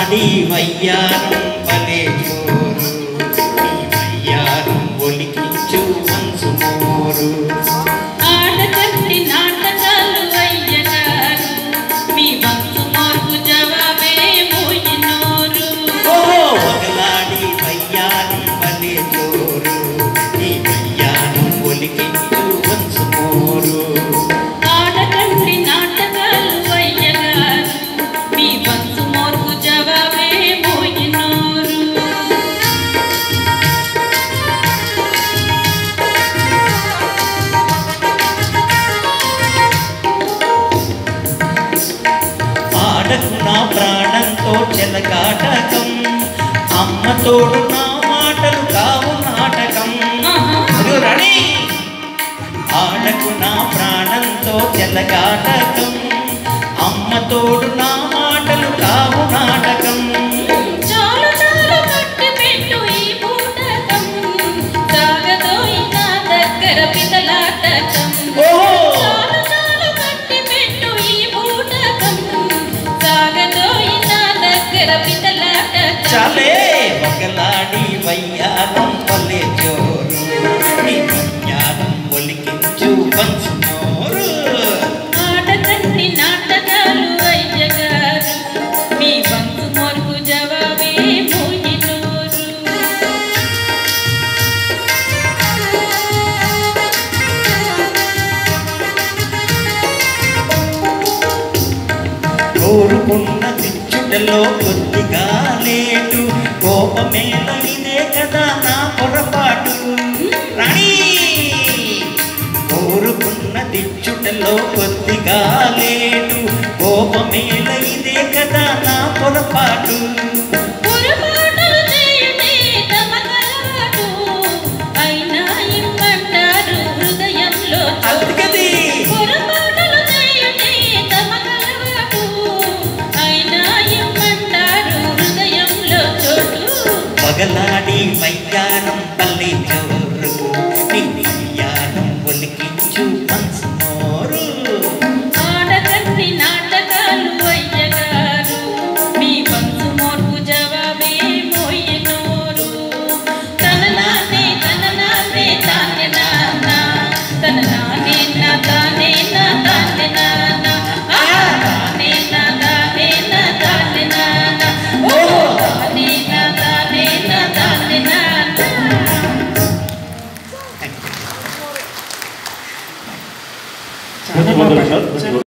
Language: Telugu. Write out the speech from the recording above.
వగలాడి వయ్యారం వలే జోరు నీ వయ్యారం ఒలికించు మనసు మోరు ఆడకండి నాటకాలు అయ్యగారు మీ వంతు మార్పు జవాబే మోయినోరు ఓహో వగలాడి వయ్యారం వలే జోరు నీ వయ్యారం ఒలికించు మనసు మోరు ఆడకండి నాటకాలు అయ్యగారు మీ వంతు మార్పు జవాబే మోయినోరు ఆడకు నా ప్రాణంతో చెలగాటకం అమ్మ తోడు నా మాటలు కావు నాటకం ఆహా. అదిగో రాణి ఆడకు నా ప్రాణంతో చెలగాటకం అమ్మ తోడు నా మాటలు కావు నాటకం చాలు చాలు కట్టి పెట్టు ఈ బూటకం సాగదోయి నా దగ్గర పిదలాటకం ఓహో చాలు చాలు కట్టి పెట్టు ఈ బూటకం సాగదోయి నా దగ్గర పిదలాటకం చాలే ఒకలాడి వయ్యారం పల్లె జోరు నీ విజ్ఞానం ఒలికించు పంచునోరు ఆడకండి నాటకాలు అయ్యగారు మీ బంకు మొరుగు జవాబే మోయినోరు కోరుకున్న తెచ్చుటలో కొద్దిగా లేటు కోపమేల ఇదే కదా నా పొరపాటు రాణి కోరుకున్న తెచ్చుటలో కొద్దిగా లేటు కోపమేల ఇదే కదా నా పొరపాటు పొరపాటులు చేయుటే తమ కలవాటు అయినా ఇమ్మంటారు హృదయంలో చోటు. అందుకది పొరపాటులు చేయుటే తమ కలవాటు అయినా ఇమ్మంటారు హృదయంలో చోటు పగలాడి మయ్యారం పల్లి జోరు నీ మయ్యారం ఒలికించు పంచునోరు ఆడకండి నాటకాలు అయ్యగారు మీ పంచు మోర్పు జవాబే మోయినోరు తన నానే తన నానే తానే నాన్న తన నానే నా తానే నా తానే నాన్న ఆ తానే నా తానే నా తానే నాన్న ఓ తానే నా తానే నా తానే నాన్న ధన్యవాదాలు సార్